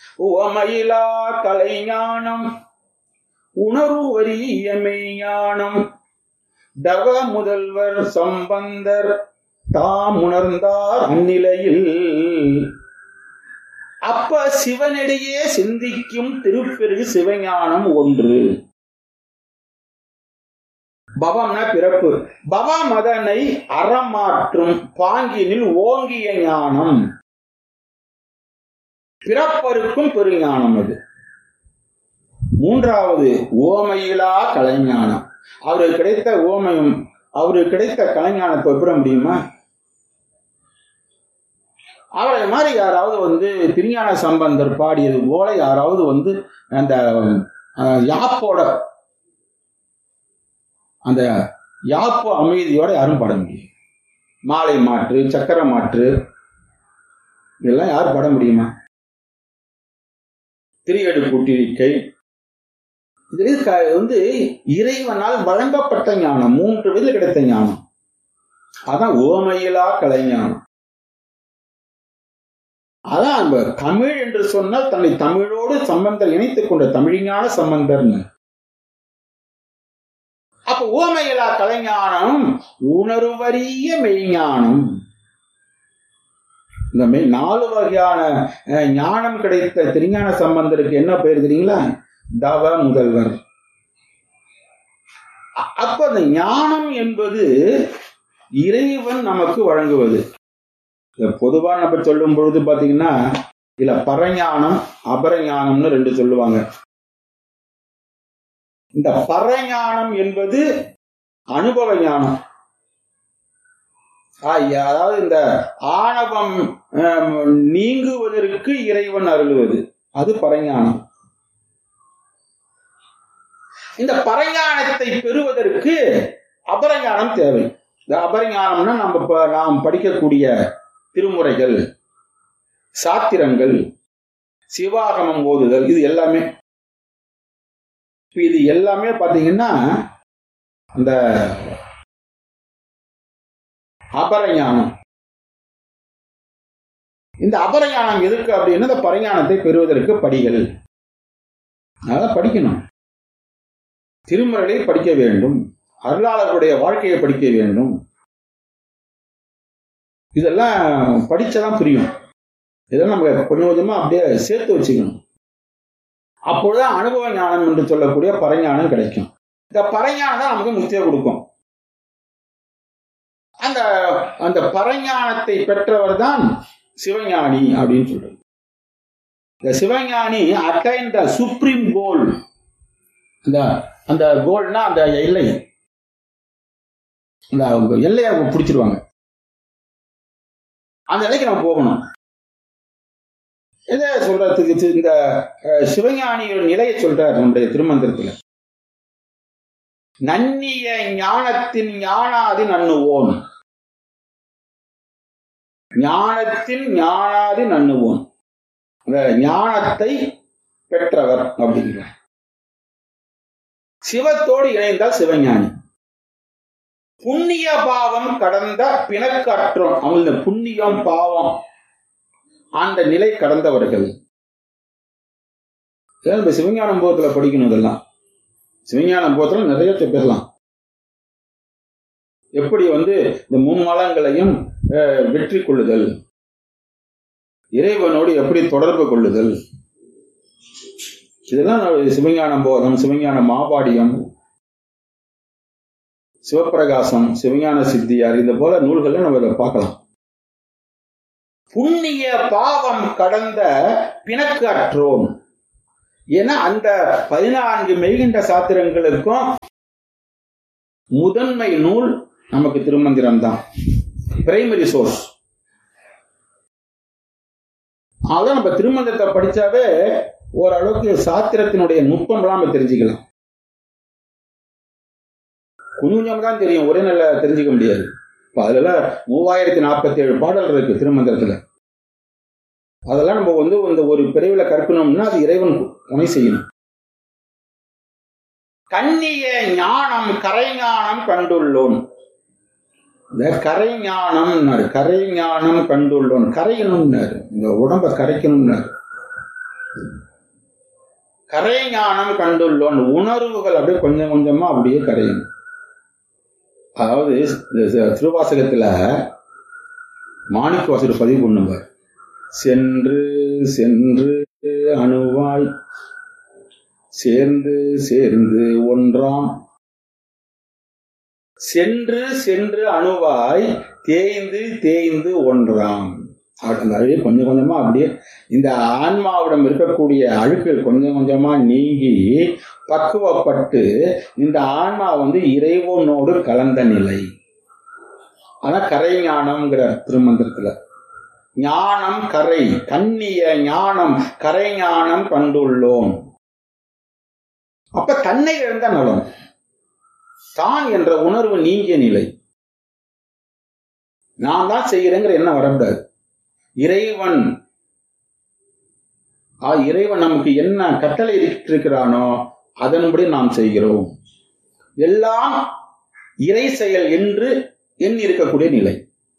உவமையிலா கலைஞானம் உணர்வரிய மெய்ஞானம் தவ முதல்வர் சம்பந்தர் தாம் உணர்ந்தார் அந்நிலையில் அப்ப சிவனிடையே சிந்திக்கும் திருப்பெருகு சிவஞானம் ஒன்று பவம்னா பிறப்பு பவ மதனை அறமாற்றும் பாங்கினில் ஓங்கிய ஞானம் பிறப்பருக்கும் பெருஞானம் அது மூன்றாவது ஓமையிலா கலைஞானம் அவருக்கு கிடைத்த ஓமையும் அவருக்கு கிடைத்த கலைஞானத்தை ஒப்பிட முடியுமா அவரை மாதிரி யாராவது வந்து திருஞான சம்பந்தர் பாடியது போல யாராவது வந்து அந்த அஹ், யாப்போட அந்த யாப்பு அமைதியோட யாரும் பாட முடியும் மாலை மாற்று சக்கர மாற்று இதெல்லாம் யாரும் பாட முடியுமா திரியடு கூட்டிரிக்கை இது க- வந்து இறைவனால் வழங்கப்பட்ட ஞானம் மூன்று விதில் கிடைத்த ஞானம் அதான் ஓமையிலா கலைஞானம் அதான் நம்ம தமிழ் என்று சொன்னால் தன்னை தமிழோடு சம்பந்தர் இணைத்துக் கொண்ட தமிழிஞான சம்பந்தர்னு அப்ப ஓமையிலா கலைஞானம் உணர்வறிய மெய்ஞானம் இந்த மெய் நாலு வகையான அஹ், ஞானம் கிடைத்த திருஞான சம்பந்தருக்கு என்ன பெயர் தெரியுங்களா தவ முதல்வர் அ- அப்ப அந்த ஞானம் என்பது இறைவன் நமக்கு வழங்குவது இத பொதுவா நம்ம சொல்லும் பொழுது பாத்தீங்கன்னா இல்ல பரஞானம் அபரஞானம்னு ரெண்டு சொல்லுவாங்க இந்த பரஞானம் என்பது அனுபவ ஞானம் ஆ, அதாவது இந்த ஆணவம் ஆம், நீங்குவதற்கு இறைவன் அருளுவது அது பரஞானம் இந்த பரஞானத்தை பெறுவதற்கு அபரஞானம் தேவை இந்த அபரஞானம்னா நம்ம இப்ப நாம் படிக்கக்கூடிய திருமுறைகள் சாத்திரங்கள் சிவாகமம் ஓதுதல் இது எல்லாமே இப்ப இது எல்லாமே பாத்தீங்கன்னா அந்த அபரஞானம் இந்த அபரஞானம் எதுக்கு அப்படின்னா இந்த பரஞானத்தை பெறுவதற்கு படிகள் அதான் படிக்கணும் திருமுறைகளை படிக்க வேண்டும் அருளாளர்களுடைய வாழ்க்கையை படிக்க வேண்டும் இதெல்லாம் படிச்சாதான் புரியும் இதெல்லாம் நம்ம கொஞ்சம் கொஞ்சமா அப்படியே சேர்த்து வச்சுக்கணும் அப்பொழுதுதான் அனுபவ ஞானம் என்று சொல்லக்கூடிய பரஞானம் கிடைக்கும் இந்த பரஞானம் தான் நமக்கு முக்தியை கொடுக்கும் அந்த அந்த பரஞானத்தை பெற்றவர் தான் சிவஞானி அப்படின்னு சொல்றது இந்த சிவஞானி அட்டைன் த சுப்ரீம் கோல் அந்த அந்த கோல்னா அந்த எல்லை அந்த அவங்க எல்லையை அவங்க பிடிச்சிருவாங்க அந்த எல்லைக்கு நம்ம போகணும் இதை சொல்றதுக்கு தி- இந்த அஹ், சிவஞானியோட நிலையை சொல்றார் நம்முடைய திருமந்திரத்துல நன்னிய ஞானத்தின் ஞானாதி நன்னுவோன் ஞானத்தின் ஞானாதி நன்னுவோன் அந்த ஞானத்தை பெற்றவர் அப்படிங்கிறார் சிவத்தோடு இணைந்தால் சிவஞானி புண்ணிய பாவம் கடந்த பிணக்கற்றோம் அவங்க புண்ணியம் பாவம் அந்த நிலை கடந்தவர்கள் இதெல்லாம் இப்ப சிவஞானம் போகத்துல படிக்கணும் இதெல்லாம் சிவஞானம் போகத்துல நிறைய பேசலாம் எப்படி வந்து இந்த மும்மலங்களையும் அஹ், வெற்றி கொள்ளுதல் இறைவனோடு எப்படி தொடர்பு கொள்ளுதல் இதெல்லாம் நம்ம சிவஞானம் போதம் சிவஞான மாபாடியம் சிவப்பிரகாசம் சிவஞான சித்தியார் இந்த போல நூல்களை நம்ம இதை பார்க்கலாம் புண்ணிய பாவம் கடந்த பிணக்கு அற்றோம் ஏன்னா அந்த பதினான்கு மெய்கின்ற சாத்திரங்களுக்கும் முதன்மை நூல் நமக்கு திருமந்திரம் தான் பிரைமரி சோர்ஸ் அதான் நம்ம திருமந்திரத்தை படிச்சாவே ஓரளவுக்கு சாத்திரத்தினுடைய நுட்பம்லாம் நம்ம தெரிஞ்சுக்கலாம் கொஞ்சம் கொஞ்சம் தான் தெரியும் ஒரே நல்ல தெரிஞ்சுக்க முடியாது இப்போ அதுல மூவாயிரத்தி நாற்பத்தி ஏழு பாடல் இருக்கு திருமந்திரத்துல அதெல்லாம் நம்ம வந்து இந்த ஒரு பிரிவில் கற்கணும்னா அது இறைவன் துணை செய்யணும் கண்ணிய ஞானம் கரைஞானம் கண்டுள்ளோன் இந்த கரை ஞானம் கரை ஞானம் கண்டுள்ளோன் கரையணும்னாரு இந்த உடம்ப கரைக்கணும்னாரு கரை ஞானம் கண்டுள்ளோன் உணர்வுகள் அப்படியே கொஞ்சம் கொஞ்சமா அப்படியே கரையும் அதாவது இந்த திருவாசகத்துல மாணிக்கவாசர் பதிவு பண்ணுவார் சென்று சென்று அணுவாய் சேர்ந்து சேர்ந்து ஒன்றாம் சென்று சென்று அணுவாய் தேய்ந்து தேய்ந்து ஒன்றாம் அந்த அப்படியே கொஞ்சம் கொஞ்சமா அப்படியே இந்த ஆன்மாவிடம் இருக்கக்கூடிய அழுக்குகள் கொஞ்சம் கொஞ்சமா நீங்கி பக்குவப்பட்டு இந்த ஆன்மா வந்து இறைவனோடு கலந்த நிலை ஆனா கரை ஞானம்ங்கிற திருமந்திரத்துல ஞானம் கரை கண்ணிய ஞானம் கரை ஞானம் கண்டுள்ளோம் அப்ப தன்னை இழந்த நலம் தான் என்ற உணர்வு நீங்கிய நிலை நான் தான் செய்கிறேங்கிற எண்ணம் வரக்கூடாது இறைவன் ஆ இறைவன் நமக்கு என்ன கட்டளை இருக்கிறானோ அதன்படி நாம் செய்கிறோம் எல்லாம் இறை செயல் என்று எண்ணி இருக்கக்கூடிய நிலை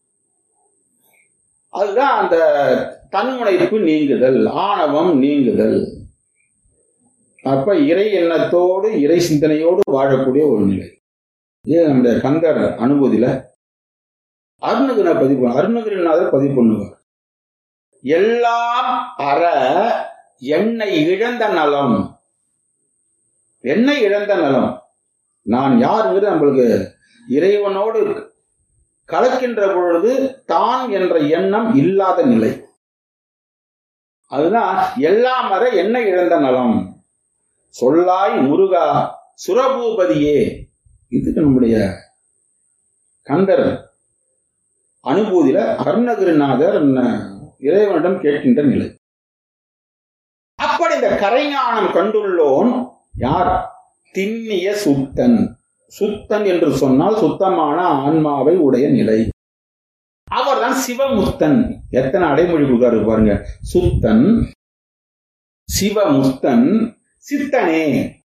அதுதான் அந்த தன்முனைப்பு நீங்குதல் ஆணவம் நீங்குதல் அப்ப இறை எண்ணத்தோடு இறை சிந்தனையோடு வாழக்கூடிய ஒரு நிலை இது நம்முடைய கந்தர் அனுபூதியில அருணகிரி பதிவு அருணகிரிநாதர் பதிவு பண்ணுவார் எல்லாம் அற என்னை இழந்த நலம் என்னை இழந்த நலம் நான் யாருங்கிறது நம்மளுக்கு இறைவனோடு கலக்கின்ற பொழுது தான் என்ற எண்ணம் இல்லாத நிலை அதுதான் எல்லாம் அற என்னை இழந்த நலம் சொல்லாய் முருகா சுரபூபதியே இதுக்கு நம்முடைய கந்தர் அனுபூதியில அருணகிரிநாதர் இறைவனிடம் கேட்கின்ற நிலை அப்படி இந்த கரைஞானம் கண்டுள்ளோன் யார் திண்ணிய சுத்தன் சுத்தன் என்று சொன்னால் சுத்தமான ஆன்மாவை உடைய நிலை அவர்தான் சிவமுத்தன் எத்தனை அடைமொழி கொடுக்காரு பாருங்க சுத்தன் சிவமுத்தன் சித்தனே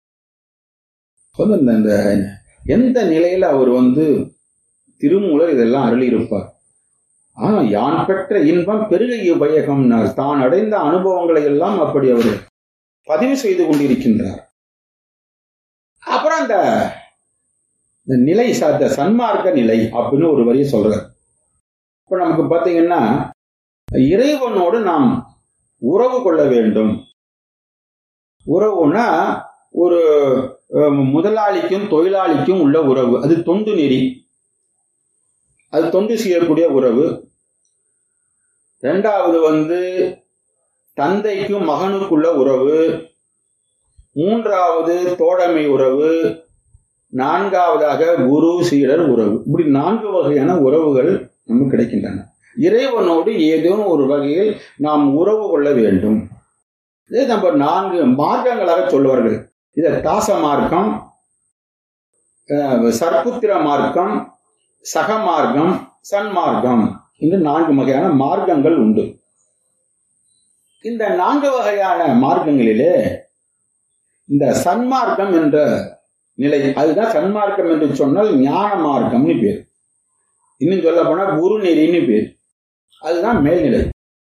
இந்த இந்த எந்த நிலையில அவர் வந்து திருமூலர் இதெல்லாம் அருளியிருப்பார் ஆனா யான் பெற்ற இன்பம் பெருகை உபயோகம்னார் தான் அடைந்த அனுபவங்களை எல்லாம் அப்படி அவர் பதிவு செய்து கொண்டிருக்கின்றார் அப்புறம் அந்த நிலை சார்ந்த சன்மார்க்க நிலை அப்படின்னு ஒரு வரியை சொல்றார் இப்ப நமக்கு பாத்தீங்கன்னா இறைவனோடு நாம் உறவு கொள்ள வேண்டும் உறவுனா ஒரு முதலாளிக்கும் தொழிலாளிக்கும் உள்ள உறவு அது தொண்டு நெறி அது தொண்டு செய்யக்கூடிய உறவு ரெண்டாவது வந்து தந்தைக்கும் மகனுக்குள்ள உறவு மூன்றாவது தோழமை உறவு நான்காவதாக குரு சீடர் உறவு இப்படி நான்கு வகையான உறவுகள் நமக்கு கிடைக்கின்றன இறைவனோடு ஏதேனும் ஒரு வகையில் நாம் உறவு கொள்ள வேண்டும் இதே நம்ம நான்கு மார்க்கங்களாக சொல்லுவார்கள் இதை தாச மார்க்கம் சர்புத்திர மார்க்கம் சக மார்க்கம் சன்மார்க்கம் என்று நான்கு வகையான மார்க்கங்கள் உண்டு இந்த நான்கு வகையான மார்க்கங்களிலே இந்த சன்மார்க்கம் என்ற நிலை அதுதான் சன்மார்க்கம் என்று சொன்னால் ஞான மார்க்கம்னு பேர் இன்னும் சொல்ல போனா குரு நெறின்னு பேர் அதுதான் மேல்நிலை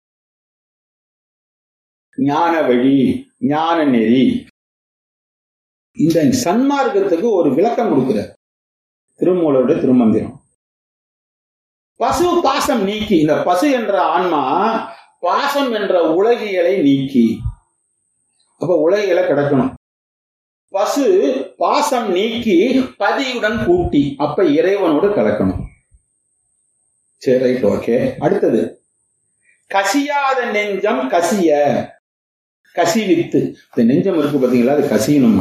ஞான வழி ஞான நெறி இந்த சன்மார்க்கத்துக்கு ஒரு விளக்கம் கொடுக்கிற திருமூலருடைய திருமந்திரம் பசு பாசம் நீக்கி இந்த பசு என்ற ஆன்மா பாசம் என்ற உலகியலை நீக்கி அப்ப உலகியலை கிடக்கணும் பசு பாசம் நீக்கி பதியுடன் கூட்டி அப்ப இறைவனோடு கலக்கணும் சரி ரைட் ஓகே அடுத்தது கசியாத நெஞ்சம் கசிய கசிவித்து இந்த நெஞ்சம் இருக்கு பாத்தீங்களா அது கசியணுமா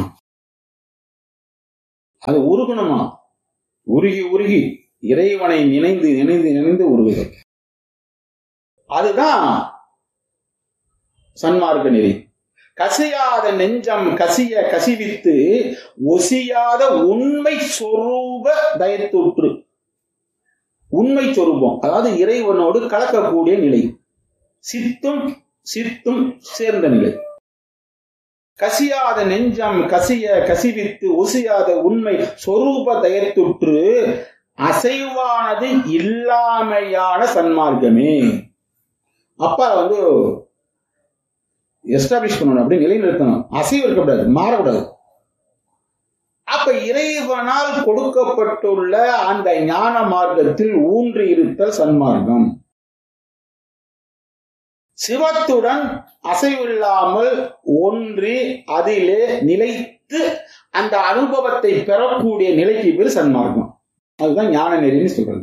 அது உருகணுமா உருகி உருகி இறைவனை நினைந்து நினைந்து நினைந்து உருகுதல் அதுதான் சன்மார்க்க நெறி கசியாத நெஞ்சம் கசிய கசிவித்து ஒசியாத உண்மை சொரூப தயத்துற்று உண்மை சொரூபம் அதாவது இறைவனோடு கலக்கக்கூடிய நிலை சித்தும் சித்தும் சேர்ந்த நிலை கசியாத நெஞ்சம் கசிய கசிவித்து ஒசியாத உண்மை சொரூப தயத்துற்று அசைவானது இல்லாமையான சன்மார்க்கமே அப்ப வந்து எஸ்டாப்ளிஷ் பண்ணணும் அப்படி நிலைநிறுத்தணும் அசைவு இருக்கக்கூடாது மாறக்கூடாது அப்ப இறைவனால் கொடுக்கப்பட்டுள்ள அந்த ஞான மார்க்கத்தில் ஊன்றி இருத்தல் சன்மார்க்கம் சிவத்துடன் அசைவில்லாமல் ஒன்றி அதிலே நிலைத்து அந்த அனுபவத்தை பெறக்கூடிய நிலைக்கு பேர் சன்மார்க்கம் அதுதான் ஞான நெறின்னு சொல்றது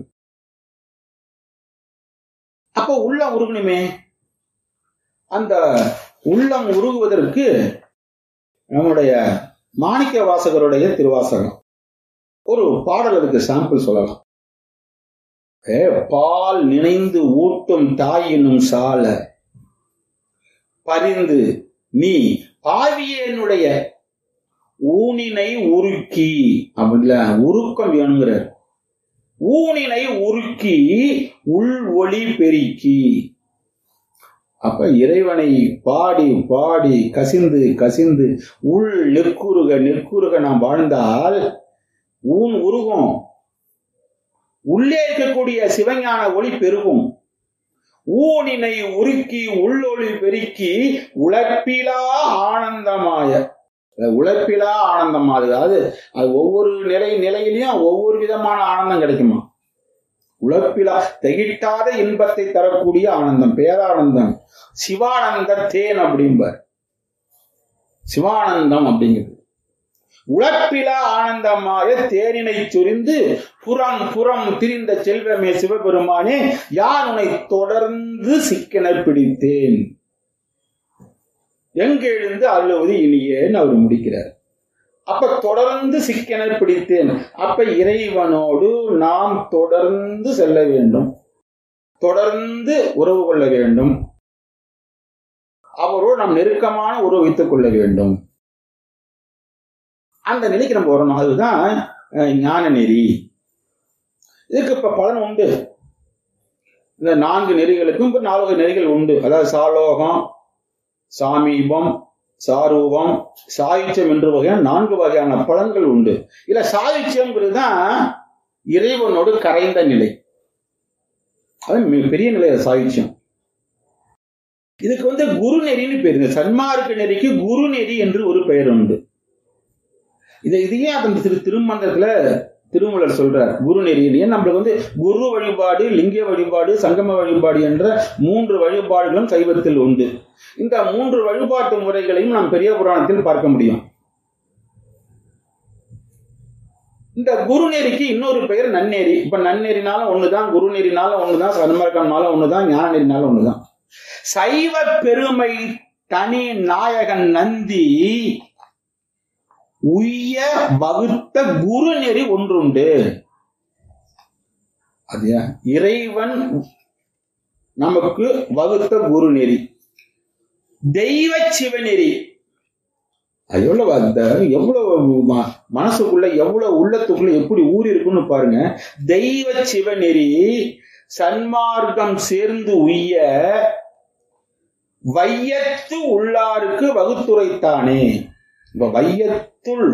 அப்ப உள்ளம் உருகணுமே அந்த உள்ளம் உருகுவதற்கு நம்முடைய மாணிக்க வாசகருடைய திருவாசகம் ஒரு பாடல் அதுக்கு சாம்பிள் சொல்லலாம் ஏ, பால் நினைந்து ஊட்டும் தாயினும் சால பரிந்து நீ பாவியனுடைய ஊனினை உருக்கி அப்படில உருக்கம் வேணுங்கிறார் ஊனினை உருக்கி உள் ஒளி பெருக்கி அப்ப இறைவனை பாடி பாடி கசிந்து கசிந்து உள் நெற்குருக நெற்குருக நாம் வாழ்ந்தால் ஊன் உருகும் உள்ளே இருக்கக்கூடிய சிவஞான ஒளி பெருகும் ஊனினை உருக்கி உள்ளொளி பெருக்கி உழப்பிலா ஆனந்தமாய அது உழைப்பிலா ஆனந்தமா அது அதாவது அது ஒவ்வொரு நிலை நிலையிலையும் ஒவ்வொரு விதமான ஆனந்தம் கிடைக்குமா உழைப்பிலா திகிட்டாத இன்பத்தை தரக்கூடிய ஆனந்தம் பேரானந்தம் சிவானந்த தேன் அப்படிம்பார் சிவானந்தம் அப்படிங்கிறது உழைப்பிலா ஆனந்தமாய தேனினை சொரிந்து புறம் புறம் திரிந்த செல்வமே சிவபெருமானே யான் உன்னை தொடர்ந்து சிக்கன பிடித்தேன் எங்கெழுந்து அழுவது இனியேன்னு அவர் முடிக்கிறார் அப்ப தொடர்ந்து சிக்கன பிடித்தேன் அப்ப இறைவனோடு நாம் தொடர்ந்து செல்ல வேண்டும் தொடர்ந்து உறவு கொள்ள வேண்டும் அவரோடு நாம் நெருக்கமான உறவு வைத்துக் கொள்ள வேண்டும் அந்த நிலைக்கு நம்ம வரணும் அதுதான் அஹ், ஞான நெறி இதுக்கு இப்ப பலன் உண்டு இந்த நான்கு நெறிகளுக்கும் இப்ப நாலு நெறிகள் உண்டு அதாவது சாலோகம் சாமீபம் சாரூபம் சாயுச்சியம் என்று வகையான நான்கு வகையான பலன்கள் உண்டு இல்ல சாயுச்சியம்ங்கிறது தான் இறைவனோடு கரைந்த நிலை அது மிக பெரிய நிலை அது சாயுச்சியம் இதுக்கு வந்து குரு நெறின்னு பேர் இந்த சன்மார்க்க நெறிக்கு குரு நெறி என்று ஒரு பெயர் உண்டு இதை இதையே அந்த திரு திருமந்திரத்துல திருமலர் சொல்றார் குரு நெறியிலேயே நம்மளுக்கு வந்து குரு வழிபாடு லிங்க வழிபாடு சங்கம வழிபாடு என்ற மூன்று வழிபாடுகளும் சைவத்தில் உண்டு இந்த மூன்று வழிபாட்டு முறைகளையும் நாம் பெரிய புராணத்தில் பார்க்க முடியும் இந்த குரு நெறிக்கு இன்னொரு பெயர் நன்னெறி இப்ப நன்னெறினாலும் ஒண்ணுதான் குரு நெறினாலும் ஒண்ணுதான் சன்மார்க்கம்னாலும் ஒண்ணுதான் ஞான நெறினாலும் ஒண்ணுதான் சைவ பெருமை தனி நாயகன் நந்தி உய்ய வகுத்த குரு நெறி ஒன்றுண்டு அது ஏன்? இறைவன் நமக்கு வகுத்த குரு நெறி தெய்வ சிவநெறி அது எவ்வளவு அந்த எவ்வளவு ம- மனசுக்குள்ள எவ்வளவு உள்ளத்துக்குள்ள எப்படி ஊறி இருக்குன்னு பாருங்க தெய்வ சிவநெறி சன்மார்க்கம் சேர்ந்து உய்ய வையத்து உள்ளாருக்கு வகுத்துரைத்தானே இப்ப வையத்துள்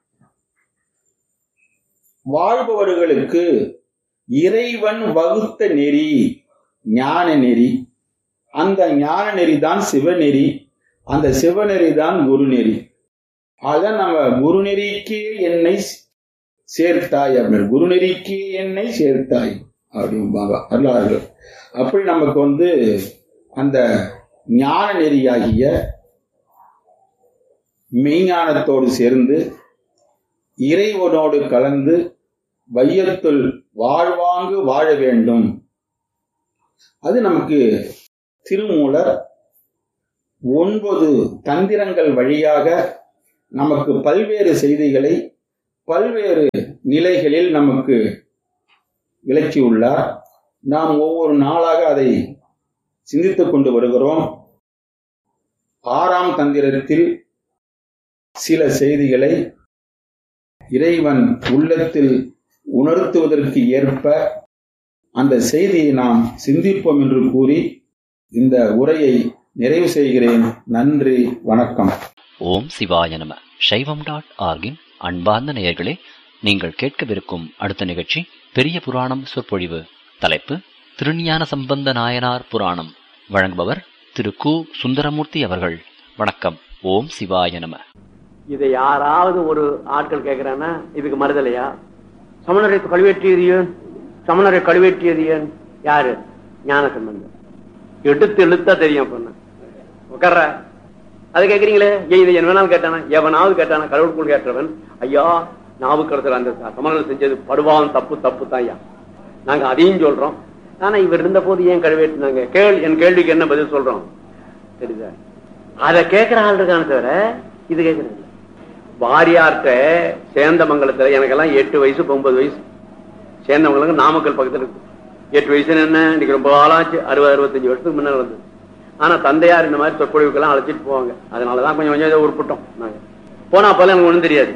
வாழ்பவர்களுக்கு இறைவன் வகுத்த நெறி ஞான நெறி அந்த ஞான நெறி தான் சிவநெறி அந்த சிவநெறி தான் குருநெறி அதான் நம்ம குருநெறிக்கே என்னை சேர்த்தாய் அப்படின்னு குருநெறிக்கே என்னை சேர்த்தாய் அப்படிம்பாங்க வரலாறுகள் அப்படி நமக்கு வந்து அந்த ஞான நெறியாகிய மெய்ஞானத்தோடு சேர்ந்து இறைவனோடு கலந்து வையத்துள் வாழ்வாங்கு வாழ வேண்டும் அது நமக்கு திருமூலர் ஒன்பது தந்திரங்கள் வழியாக நமக்கு பல்வேறு செய்திகளை பல்வேறு நிலைகளில் நமக்கு விளக்கியுள்ளார் நாம் ஒவ்வொரு நாளாக அதை சிந்தித்துக் கொண்டு வருகிறோம் ஆறாம் தந்திரத்தில் சில செய்திகளை இறைவன் உள்ளத்தில் உணர்த்துவதற்கு ஏற்ப அந்த செய்தியை நாம் சிந்திப்போம் என்று கூறி இந்த உரையை நிறைவு செய்கிறேன் நன்றி வணக்கம் ஓம் சிவாய நம சைவம் டாட் ஆர்கின் அன்பார்ந்த நேயர்களே நீங்கள் கேட்கவிருக்கும் அடுத்த நிகழ்ச்சி பெரிய புராணம் சொற்பொழிவு தலைப்பு திருஞான சம்பந்த நாயனார் புராணம் வழங்குபவர் திரு கு சுந்தரமூர்த்தி அவர்கள் வணக்கம் ஓம் சிவாய நம இதை யாராவது ஒரு ஆட்கள் கேட்கிறான்னா இதுக்கு மறுதலையா சமணரை கழுவேற்றியது ஏன் சமணரை கழுவேற்றியது ஏன் யாரு ஞான சம்பந்தம் எடுத்து இழுத்தா தெரியும் பொண்ணு உட்கார்ற அதை கேட்கறீங்களே ஏன் இதை என்ன வேணாலும் கேட்டானா எவனாவது கேட்டானா கடவுளுக்குள் கேட்டவன் ஐயா நாவுக்கரசர் அந்த சமணர்கள் செஞ்சது படுவான் தப்பு தப்பு தான் ஐயா நாங்க அதையும் சொல்றோம் ஆனா இவர் இருந்த போது ஏன் கழுவேற்றினாங்க கேள் என் கேள்விக்கு என்ன பதில் சொல்றோம் தெரியுதா அதை கேட்கிற ஆள் இருக்கான தவிர இது கேட்கறது இல்ல. வாரியார்ட்ட சேந்தமங்கலத்துல எனக்கெல்லாம் எட்டு வயசு ஒன்பது வயசு சேர்ந்தவங்களுக்கு நாமக்கல் பக்கத்துல இருக்கு எட்டு வயசுன்னு என்ன இன்னைக்கு ரொம்ப ஆளாச்சு அறுபது அறுபத்தஞ்சு வருஷத்துக்கு முன்னாடி வந்தது ஆனா தந்தையார் இந்த மாதிரி சொற்பொழிவுக்கெல்லாம் அழைச்சிட்டு போவாங்க அதனாலதான் கொஞ்சம் கொஞ்சம் இதை உருப்பிட்டோம் நாங்க போனா அப்பெல்லாம் எனக்கு ஒண்ணும் தெரியாது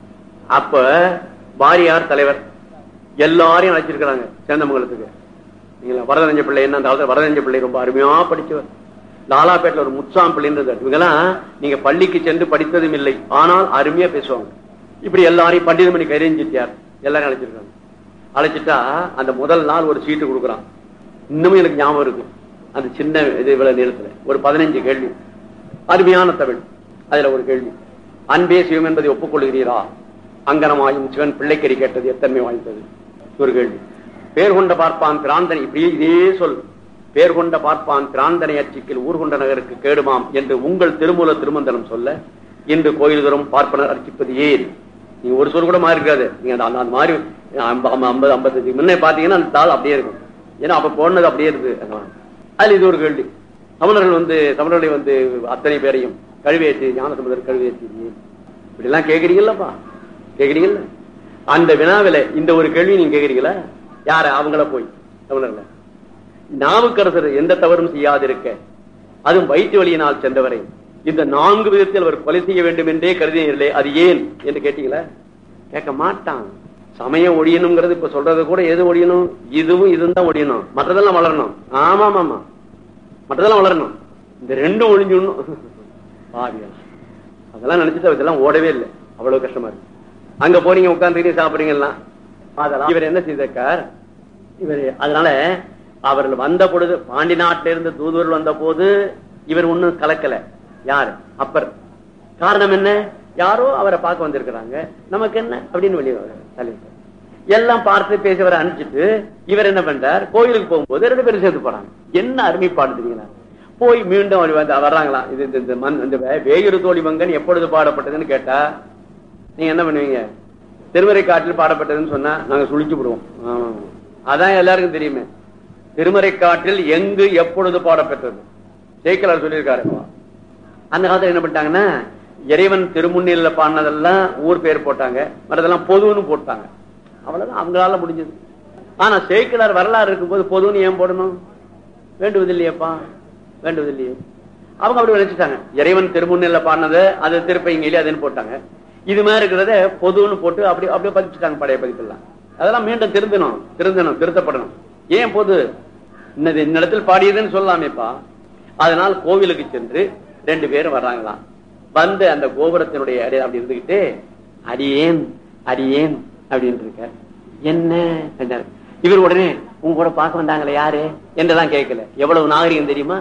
அப்ப வாரியார் தலைவர் எல்லாரையும் அழைச்சிருக்கிறாங்க சேந்தமங்கலத்துக்கு நீங்களா வரதரஞ்ச பிள்ளை என்ன அந்த காலத்துல வரதரஞ்ச பிள்ளை ரொம்ப அருமையா படிச்சவர் லாலாப்பேட்டில் ஒரு முச்சாம் பிள்ளைன்றது இவங்கெல்லாம் நீங்க பள்ளிக்கு சென்று படித்ததும் இல்லை ஆனால் அருமையா பேசுவாங்க இப்படி எல்லாரையும் பண்டிதமணி கைரஞ்சித்தியார் எல்லாரும் அழைச்சிருக்காங்க அழைச்சிட்டா அந்த முதல் நாள் ஒரு சீட்டு கொடுக்குறான் இன்னமும் எனக்கு ஞாபகம் இருக்கு அந்த சின்ன இது இவ்வளவு நேரத்துல ஒரு பதினஞ்சு கேள்வி அருமையான தமிழ் அதுல ஒரு கேள்வி அன்பே சிவம் என்பதை ஒப்புக்கொள்கிறீரா அங்கனமாயும் சிவன் பிள்ளைக்கறி கேட்டது எத்தன்மை வாய்ந்தது ஒரு கேள்வி பேர் கொண்ட பார்ப்பான் பிராந்தனை இப்படியே இதே சொல் பேர் கொண்ட பார்ப்பான் பிராந்தனை அச்சிக்கில் ஊர்கொண்ட நகருக்கு கேடுமாம் என்று உங்கள் திருமூல திருமந்தனம் சொல்ல இன்று கோயில் தரும் பார்ப்பனர் அர்ச்சிப்பது ஏன் நீங்க ஒரு சொல் கூட மாறி இருக்காது நீங்க அந்த- அந்த மாதிரி ஐம்ப- ஐம்ப- ஐம்பது ஐம்பத்தஞ்சு முன்னே பாத்தீங்கன்னா அந்த தாள் அப்படியே இருக்கும் ஏன்னா அப்ப போனது அப்படியே இருக்கு அதுல இது ஒரு கேள்வி தமிழர்கள் வந்து தமிழர்களை வந்து அத்தனை பேரையும் கழுவேற்றி ஞான சமுதர் கழுவேற்றி இப்படி எல்லாம் கேக்குறீங்கல்லப்பா கேக்குறீங்கல்ல அந்த வினாவில இந்த ஒரு கேள்வி நீங்க கேக்குறீங்களா யார அவங்கள போய் தமிழர்ல நாவுக்கரசர் எந்த தவறும் செய்யாதிருக்க அதுவும் வயிற்று வழியினால் சென்றவரை இந்த நான்கு விதத்தில் அவர் கொலை செய்ய வேண்டும் என்றே கருதினீர்களே அது ஏன் என்று கேட்டீங்களா கேட்க மாட்டான் சமயம் ஒழியணுங்கிறது இப்ப சொல்றது கூட எது ஒழியணும் இதுவும் இதுவும் தான் ஒழியணும் மற்றதெல்லாம் வளரணும் ஆமா ஆமா மற்றதெல்லாம் வளரணும் இந்த ரெண்டும் ஒழிஞ்சுடணும் பாவியா அதெல்லாம் நினைச்சிட்டு இதெல்லாம் ஓடவே இல்லை அவ்வளவு கஷ்டமா இருக்கு அங்க போறீங்க உட்காந்துக்கிட்டே சாப்பிடுறீங்க எல்லாம் அதெல்லாம் இவர் என்ன செய்திருக்கார் இவர் அதனால அவர்கள் வந்த பொழுது பாண்டி நாட்டில இருந்து தூதுவர்கள் வந்த போது இவர் ஒண்ணும் கலக்கல யாரு அப்பர் காரணம் என்ன யாரோ அவரை பார்க்க வந்திருக்கிறாங்க நமக்கு என்ன அப்படின்னு வெளியே தலைவர் எல்லாம் பார்த்து பேசியவரை அனுப்பிச்சிட்டு இவர் என்ன பண்றார் கோயிலுக்கு போகும்போது ரெண்டு பேரும் சேர்த்து போறாங்க என்ன அருமைப்பாடு தெரியுங்களா போய் மீண்டும் அவர் வந்து வர்றாங்களாம் இது இந்த- இந்த மண் இந்த வே- வேயுறு தோழி மங்கன் எப்பொழுது பாடப்பட்டதுன்னு கேட்டா நீங்க என்ன பண்ணுவீங்க திருமறை காட்டில் பாடப்பட்டதுன்னு சொன்னா நாங்க சுழிச்சு விடுவோம் ஆமா. அதான் எல்லாருக்கும் தெரியுமே திருமறை காட்டில் எங்கு எப்பொழுது பாடப்பெற்றது சேக்கலார் சொல்லியிருக்காரு அந்த காலத்துல என்ன பண்ணிட்டாங்கன்னா இறைவன் திருமுன்னில பாடினதெல்லாம் ஊர் பேர் போட்டாங்க மற்றதெல்லாம் பொதுன்னு போட்டாங்க அவ்வளவுதான் அவங்களால முடிஞ்சது ஆனா சேக்கிலார் வரலாறு இருக்கும்போது பொதுன்னு ஏன் போடணும் வேண்டுவதில்லையேப்பா வேண்டுவதில்லையே அவங்க அப்படி நினைச்சிட்டாங்க இறைவன் திருமுன்னில பாடினது அது திருப்பைங்கிலி அதுன்னு போட்டாங்க இது மாதிரி இருக்கிறத பொதுன்னு போட்டு அப்படி அப்படியே பதிச்சுட்டாங்க பழைய பதிப்பெல்லாம் அதெல்லாம் மீண்டும் திருந்தணும் திருந்தணும் திருத்தப்படணும் ஏன் பொது இன்னது இன்னிடத்தில் பாடியதுன்னு சொல்லலாமேப்பா அதனால் கோவிலுக்கு சென்று ரெண்டு பேரும் வர்றாங்களாம் வந்து அந்த கோபுரத்தினுடைய அடி அப்படி இருந்துகிட்டு அடியேன் அடியேன் அப்படின்னு இருக்க என்ன என்றார். இவர் உடனே உங்க கூட பார்க்க வந்தாங்களே யாரு என்றெல்லாம் கேட்கல எவ்வளவு நாகரிகம் தெரியுமா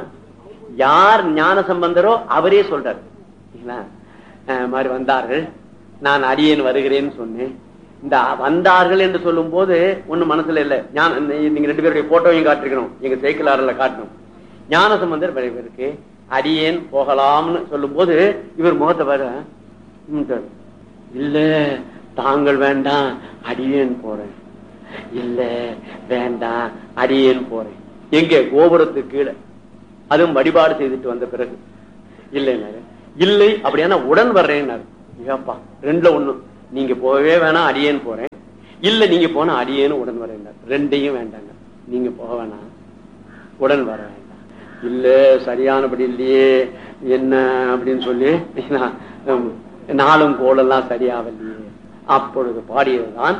யார் ஞான சம்பந்தரோ அவரே சொல்றாரு சரிங்களா? அஹ் மாதிரி வந்தார்கள் நான் அடியேன் வருகிறேன்னு சொன்னேன் இந்த வந்தார்கள் என்று சொல்லும் போது ஒண்ணு மனசுல இல்ல ஞான நீங்க ரெண்டு பேருடைய போட்டோவையும் காட்டிருக்கணும் எங்க சைக்கிளாரில் காட்டணும் ஞான சம்பந்தர் நிறைய இருக்கு அடியேன் போகலாம்னு சொல்லும் போது இவர் முகத்தை பாரு ம், சரி. இல்ல தாங்கள் வேண்டாம் அடியேன் போறேன் இல்ல வேண்டாம் அடியேன் போறேன் எங்க கோபுரத்துக்கு கீழே அதுவும் வழிபாடு செய்துட்டு வந்த பிறகு இல்லைன்னாரு இல்லை அப்படியான உடன் வர்றேன்னாரு ஏப்பா ரெண்டுல ஒண்ணு நீங்க போகவே வேணாம் அடியேன் போறேன் இல்ல நீங்க போனா அடியேன்னு உடன் வரேன்னாரு ரெண்டையும் வேண்டாங்க நீங்க போக வேணாம் உடன் வர வேண்டாம் இல்ல சரியானபடி இல்லையே என்ன அப்படின்னு சொல்லி நான், ஹம், நாளும் கோலெல்லாம் சரியாவல்லையே அப்பொழுது பாடியதுதான்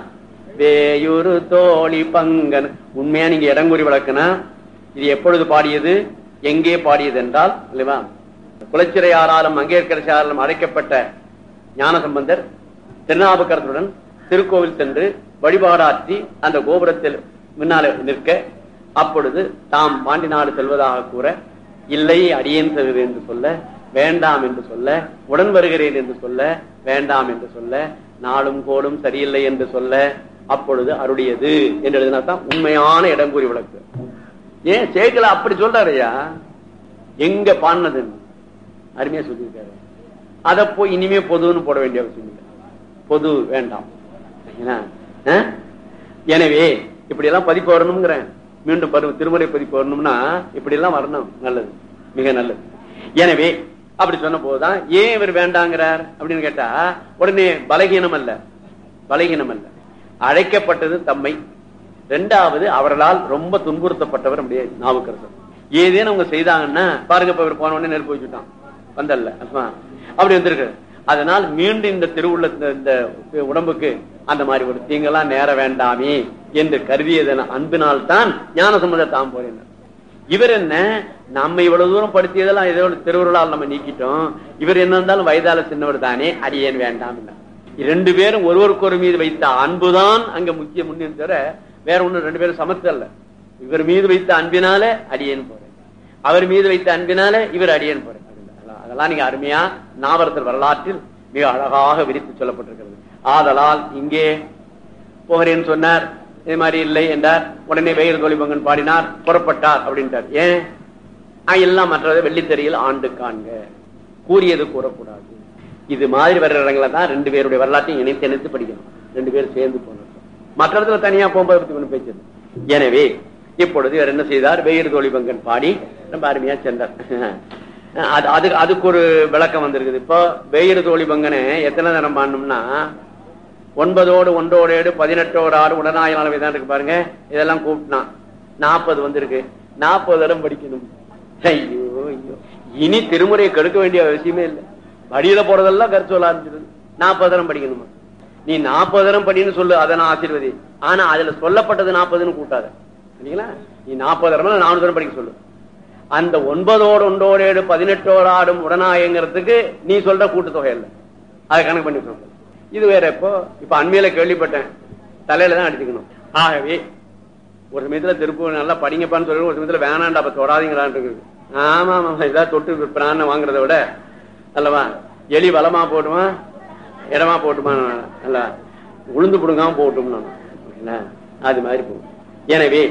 வேயுரு தோழி பங்கன் உண்மையா நீங்க இடங்குறி விளக்குனா இது எப்பொழுது பாடியது எங்கே பாடியது என்றால் இல்லையா குலச்சிறையாராலும் மங்கேற்கரசாராலும் அழைக்கப்பட்ட ஞானசம்பந்தர் திருநாவுக்கரத்துடன் திருக்கோவில் சென்று வழிபாடாற்றி அந்த கோபுரத்தில் முன்னாலே நிற்க அப்பொழுது தாம் பாண்டி நாடு செல்வதாக கூற இல்லை அடியேன் செல்வது என்று சொல்ல வேண்டாம் என்று சொல்ல உடன் வருகிறேன் என்று சொல்ல வேண்டாம் என்று சொல்ல நாளும் கோடும் சரியில்லை என்று சொல்ல அப்பொழுது அருடையது என்று எழுதினா தான் உண்மையான இடங்கூறி விளக்கு ஏன் சேக்கல அப்படி சொல்றாருயா எங்க பாடினது அருமையா சொல்லியிருக்காரு அத போய் இனிமே பொதுன்னு போட வேண்டிய அவசியம் இல்லை பொது வேண்டாம் சரிங்களா? அஹ்? எனவே இப்படி எல்லாம் பதிப்பு வரணுங்கிறேன் மீண்டும் பருவ திருமுறை பதிப்பு வரணும்னா இப்படி எல்லாம் வரணும் நல்லது மிக நல்லது எனவே அப்படி சொன்ன போதுதான் ஏன் இவர் வேண்டாங்கிறார் அப்படின்னு கேட்டா உடனே பலகீனம் அல்ல பலகீனம் அல்ல அழைக்கப்பட்டது தம்மை ரெண்டாவது அவர்களால் ரொம்ப துன்புறுத்தப்பட்டவர் நம்முடைய நாவுக்கரசர் ஏதேனும் அவங்க செய்தாங்கன்னா பாருங்க இப்ப இவர் போன உடனே நெருப்பு வச்சுட்டான் வந்தல்ல அஸ்மா. அப்படி வந்திருக்கு அதனால் மீண்டும் இந்த திருவுள்ள இந்த- இந்த உடம்புக்கு அந்த மாதிரி ஒரு தீங்கெல்லாம் நேர வேண்டாமே என்று கருதியதன் அன்பினால் தான் ஞான சம்பந்த தாம் போறேன் இவர் என்ன நம்ம இவ்வளவு தூரம் படுத்தியதெல்லாம் ஏதோ ஒரு திருவுருளால் நம்ம நீக்கிட்டோம் இவர் என்ன இருந்தாலும் வயதால சின்னவர் தானே அடியேன் வேண்டாம் இரண்டு பேரும் ஒருவருக்கு ஒரு மீது வைத்த அன்புதான் அங்க முக்கிய முன்னின் தவிர வேற ஒண்ணு ரெண்டு பேரும் சமத்தல்ல இவர் மீது வைத்த அன்பினால அடியேன் போறேன் அவர் மீது வைத்த அன்பினால இவர் அடியேன் போறேன் அதெல்லாம் அதெல்லாம் நீங்க அருமையா நாவரத்தல் வரலாற்றில் மிக அழகாக விரித்து சொல்லப்பட்டிருக்கிறது ஆதலால் இங்கே போகிறேன்னு சொன்னார் இது மாதிரி இல்லை என்றார் உடனே வெயிறு தொழிபங்கன் பாடினார் புறப்பட்டார் அப்படின்ட்டார் ஏன் ஆ, எல்லாம் மற்றது வெள்ளித்தறியில் ஆண்டு காண்க கூறியது கூறக்கூடாது இது மாதிரி வர்ற இடங்களை தான் ரெண்டு பேருடைய வரலாற்றையும் இணைத்து இணைத்து படிக்கணும் ரெண்டு பேரும் சேர்ந்து போனோம் மற்ற இடத்துல தனியா போகும்போது பத்தி ஒண்ணு பேச்சது எனவே இப்பொழுது இவர் என்ன செய்தார் வெயிறு தொழிபங்கன் பாடி ரொம்ப அருமையா சென்றார் அது அது அதுக்கு ஒரு விளக்கம் வந்திருக்குது இப்போ வெயிறு தோழிபங்கனை எத்தனை தினம் பாடணும்னா ஒன்பதோடு ஒன்றோடு ஏடு பதினெட்டோடு ஆடு உடனாய அளவை தான் இருக்கு பாருங்க இதெல்லாம் கூப்பிட்டான் நாற்பது வந்திருக்கு நாற்பது தரம் படிக்கணும் ஐயோ ஐயோ இனி திருமுறையை கெடுக்க வேண்டிய அவசியமே இல்லை வழியில போறதெல்லாம் கருத்து சொல்ல ஆரம்பிச்சிருது நாற்பது தரம் படிக்கணுமா நீ நாற்பது தரம் படின்னு சொல்லு அதை நான் ஆசீர்வதி ஆனா அதுல சொல்லப்பட்டது நாற்பதுன்னு கூட்டாத சரிங்களா நீ நாற்பது தரம் நானூறு தரம் படிக்க சொல்லு அந்த ஒன்பதோடு ஒன்றோடு ஏழு பதினெட்டோடு ஆடும் உடனாயங்கிறதுக்கு நீ சொல்ற கூட்டுத்தொகை இல்லை அதை கணக்கு பண்ணி சொல்ற இது வேற இப்போ இப்ப அண்மையில கேள்விப்பட்டேன் தலையில தான் அடிச்சுக்கணும் ஆகவே ஒரு சமயத்துல திருப்பூர் நல்லா படிங்கப்பான்னு சொல்லி ஒரு சமயத்துல வேணாண்டா அப்ப தொடாதீங்களான் இருக்குது ஆமா ஆமா ஏதாவது தொட்டு பிராண வாங்குறத விட அல்லவா எலி வளமா போட்டுமா இடமா போட்டுமா அல்ல உளுந்து புடுங்காம போட்டும் நான் அது மாதிரி போகும் எனவே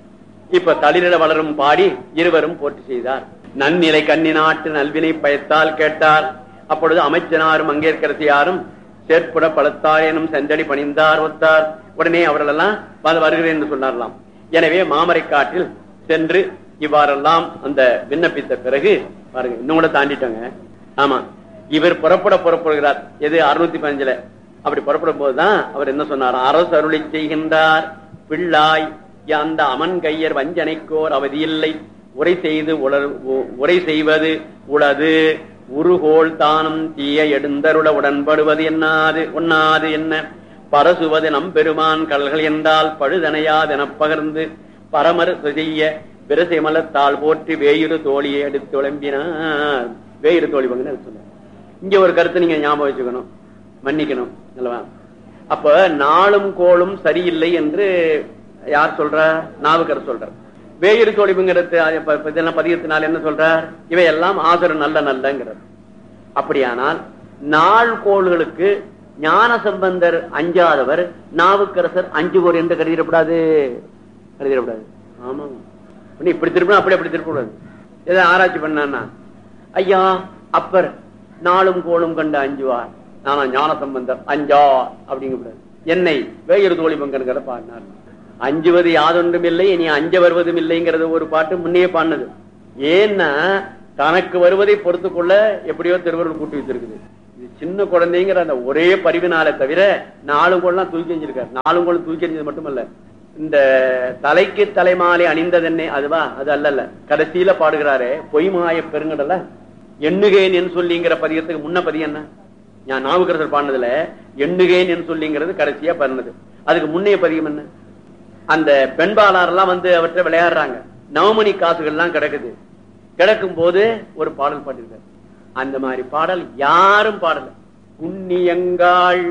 இப்ப தளிரிட வளரும் பாடி இருவரும் போட்டி செய்தார் நன்னிலை கண்ணி நாட்டு நல்வினை பயத்தால் கேட்டார் அப்பொழுது அமைச்சனாரும் அங்கேற்கரசியாரும் சேர்ப்புட பலத்தார் எனும் சென்றடி பணிந்தார் ஒத்தார் உடனே அவர்கள் எல்லாம் வந்து வருகிறேன் என்று சொன்னாரலாம் எனவே மாமரை காட்டில் சென்று இவ்வாறெல்லாம் அந்த விண்ணப்பித்த பிறகு பாருங்க இன்னும் கூட தாண்டிட்டோங்க ஆமா இவர் புறப்பட புறப்படுகிறார் எது அறுநூத்தி பதினஞ்சுல அப்படி புறப்படும் போதுதான் அவர் என்ன சொன்னார் அரசு அருளி செய்கின்றார் பிள்ளாய் அந்த அமன் கையர் வஞ்சனைக்கோர் அவதி இல்லை உரை செய்து உளர் உ- உரை செய்வது உளது உருகோள் தானம் தீய எடுந்தருள உடன்படுவது என்னாது ஒண்ணாது என்ன பரசுவது நம்பெருமான் கல்கள் என்றால் பழுதனையாதெனப் பகர்ந்து பரமர் செய்ய பிரசைமலத்தால் போற்றி வேயுறு தோழியை எடுத்து விளம்பினார் வேயுறு தோழி பங்குன்னு சொன்னார் இங்க ஒரு கருத்து நீங்க ஞாபகம் வச்சுக்கணும் மன்னிக்கணும் அல்லவா அப்ப நாளும் கோளும் சரியில்லை என்று யார் சொல்ற நாவுக்கர் சொல்றார் வேயிறு தோழிப்புங்கிறது இதெல்லாம் பதிகத்தினால் என்ன சொல்றார் இவையெல்லாம் ஆசரு நல்ல நல்லங்கிறார் அப்படியானால் நாள் கோள்களுக்கு ஞான சம்பந்தர் அஞ்சாதவர் நாவுக்கரசர் அஞ்சுவோர் என்று கருதிடக்கூடாது கருதிடக்கூடாது ஆமா இப்படி இப்படி திருப்பணும் அப்படி அப்படி திருப்பக்கூடாது எதை ஆராய்ச்சி பண்ணான்னா ஐயா அப்பர் நாளும் கோளும் கண்டு அஞ்சுவார் நானா ஞான சம்பந்தர் அஞ்சா அப்படிங்கக்கூடாது என்னை வேயிறு தோழி பங்கன்கிற பாடினார் அஞ்சுவது யாதொன்றும் இல்லை இனி அஞ்ச வருவதும் இல்லைங்கிறது ஒரு பாட்டு முன்னே பாடினது ஏன்னா தனக்கு வருவதை பொறுத்து கொள்ள எப்படியோ திருவருள் கூட்டி வச்சிருக்குது இது சின்ன குழந்தைங்கிற அந்த ஒரே பரிவினாலே தவிர நாலும் கோலாம் தூக்கி எஞ்சிருக்காரு நாலும் கோலம் தூக்கி எறிஞ்சது மட்டுமல்ல இந்த தலைக்கு தலைமாலை அணிந்ததென்னே அதுவா அது அல்லல்ல கடைசியில பாடுகிறாரே பொய்மாய பெருங்கடல எண்ணுகேன் என்று சொல்லிங்கிற பதியத்துக்கு முன்ன பதியம் என்ன நான் நாவுக்கரசர் பாடினதுல எண்ணுகேன் என்று சொல்லிங்கிறது கடைசியா பண்ணது அதுக்கு முன்னைய பதியம் என்ன அந்த பெண்பாளர் எல்லாம் வந்து அவற்றை விளையாடுறாங்க நவமணி காசுகள் எல்லாம் கிடக்குது கிடக்கும் போது ஒரு பாடல் பாடிருக்காரு அந்த மாதிரி பாடல் யாரும் பாடல புண்ணியங்காள்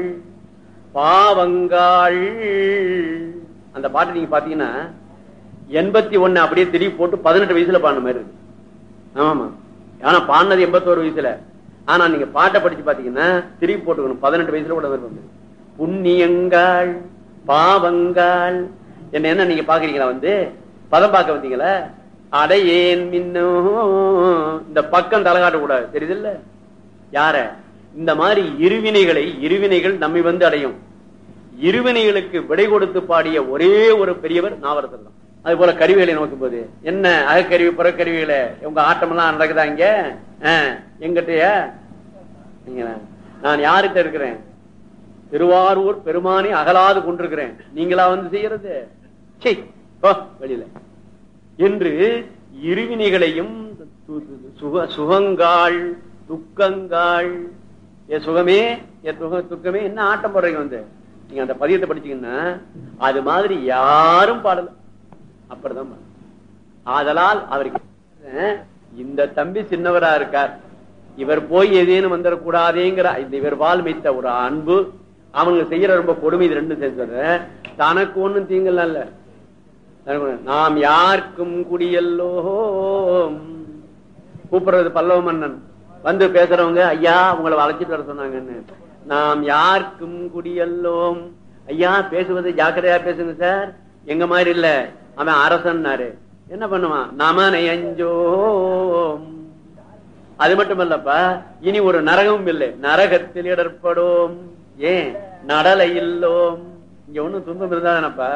பாவங்காள் அந்த பாட்டு நீங்க பாத்தீங்கன்னா எண்பத்தி ஒண்ணு அப்படியே திருப்பி போட்டு பதினெட்டு வயசுல பாடின மாதிரி இருக்கு ஆமாமா ஆனா பாடினது எண்பத்தோரு வயசுல ஆனா நீங்க பாட்டை படிச்சு பாத்தீங்கன்னா திருப்பி போட்டுக்கணும் பதினெட்டு வயசுல கூட வருவாங்க புண்ணியங்காள் பாவங்காள் என்ன என்ன நீங்க பாக்குறீங்களா வந்து பதம் பார்க்க வந்தீங்களா அடையேன் மின்னும் இந்த பக்கம் தலைகாட்ட கூடாது தெரியுதுல்ல யார இந்த மாதிரி இருவினைகளை இருவினைகள் நம்மை வந்து அடையும் இருவினைகளுக்கு விடை கொடுத்து பாடிய ஒரே ஒரு பெரியவர் நாவரசர் தான் அது போல கருவிகளை நோக்கும் போது என்ன அகக்கருவி புறக்கருவிகளை உங்க ஆட்டம் எல்லாம் நடக்குதா இங்க ஆஹ், எங்கிட்டயா நீங்க நான் யார்கிட்ட இருக்கிறேன் திருவாரூர் பெருமானி அகலாது கொண்டிருக்கிறேன் நீங்களா வந்து செய்யறது சீ, போ வெளியில என்று இருவினைகளையும் து- து- சுக சுகங்காள் துக்கங்காள் ஏ சுகமே ஏ துக துக்கமே என்ன ஆட்டம் போடுறீங்க வந்து நீங்க அந்த பதியத்தை படிச்சீங்கன்னா அது மாதிரி யாரும் பாடல அப்படிதான் பாடணும். ஆதலால் அவருக்கு அஹ், இந்த தம்பி சின்னவரா இருக்கார் இவர் போய் ஏதேனும் வந்துடக்கூடாதேங்கிற இந்த இவர் வாழ் வைத்த ஒரு அன்பு அவங்க செய்யற ரொம்ப கொடுமை இது ரெண்டும் சேர்ந்து தனக்கு ஒண்ணும் தீங்கலாம் இல்ல தனக்கு ஒண்ணும். நாம் யாருக்கும் குடியல்லோம் கூப்பிடுறது பல்லவ மன்னன் வந்து பேசுறவங்க ஐயா உங்களை அழைச்சிட்டு வர சொன்னாங்கன்னு நாம் யாருக்கும் குடியல்லோம் ஐயா பேசுவது ஜாக்கிரதையா பேசுங்க சார் எங்க மாதிரி இல்ல அவன் அரசன்னாரு என்ன பண்ணுவான் நமனை அஞ்சோம் அது மட்டுமல்லப்பா இனி ஒரு நரகமும் இல்லை நரகத்தில் இடர்படும் ஏன் நடலை இல்லோம் இங்க ஒண்ணும் துன்பம் இருந்தானப்பா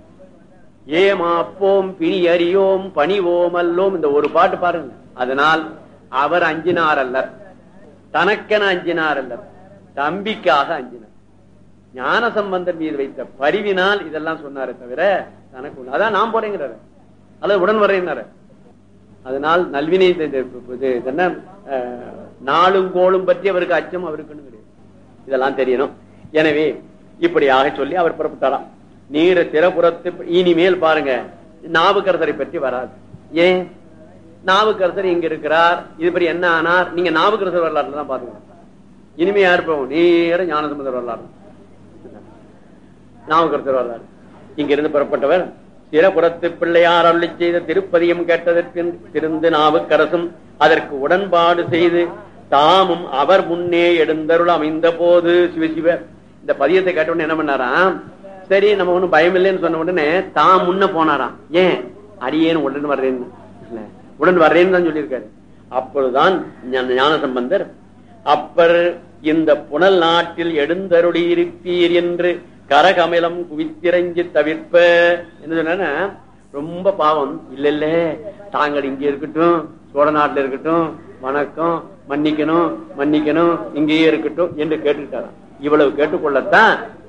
ஏமாப்போம் பிணி அறியோம் பணிவோம் அல்லோம் இந்த ஒரு பாட்டு பாருங்க அதனால் அவர் அஞ்சினார் அல்லர் தனக்கென அஞ்சினார் அல்லர் தம்பிக்காக அஞ்சினார் ஞான சம்பந்தர் மீது வைத்த பரிவினால் இதெல்லாம் சொன்னாரே தவிர தனக்கு ஒண்ணு- அதான் நான் போறேங்கிறாரு அல்லது உடன் வர்றேன்னாரு அதனால் நல்வினை இது- இது- இது என்ன அஹ், நாளும் கோளும் பற்றி அவருக்கு அச்சம் அவருக்குன்னு கிடையாது இதெல்லாம் தெரியணும் எனவே இப்படியாக சொல்லி அவர் புறப்பட்டாராம் நீர திறப்புறத்து இனிமேல் பாருங்க நாவுக்கரசரை பற்றி வராது ஏன் நாவுக்கரசர் இங்க இருக்கிறார் இது பற்றி என்ன ஆனார் நீங்க நாவுக்கரசர் வரலாறு தான் பாத்துக்கணும் இனிமே யார் போவோம் நேர ஞானசம்பந்தர் வரலாறு நாவுக்கரசர் வரலாறு இங்க இருந்து புறப்பட்டவர் சிறப்புறத்து பிள்ளையார் அருளி செய்த திருப்பதியம் கேட்டதற்கு திருந்து நாவுக்கரசும் அதற்கு உடன்பாடு செய்து தாமும் அவர் முன்னே எடுந்தருள் அமைந்த போது சிவசிவ இந்த பதியத்தை கேட்ட உடனே என்ன பண்ணாராம் சரி நம்ம ஒண்ணும் பயம் இல்லைன்னு சொன்ன உடனே தாம் முன்ன போனாராம் ஏன் அடியேன் உடன் வர்றேன்னு இல்ல, உடன் வர்றேன்னு தான் சொல்லியிருக்காரு அப்பொழுதுதான் ஞான- ஞான சம்பந்தர் அப்பர் இந்த புனல் நாட்டில் எடுந்தருளி இருப்பீர் என்று கரகமிலம் குவித்திரஞ்சி தவிர்ப்ப என்ன சொன்னா ரொம்ப பாவம் இல்ல இல்ல தாங்கள் இங்க இருக்கட்டும் சோழ நாட்டுல இருக்கட்டும் வணக்கம் மன்னிக்கணும் மன்னிக்கணும் இங்கேயே இருக்கட்டும் என்று கேட்டுக்கிட்டாராம் இவ்வளவு கேட்டுக்கொள்ளத்தான்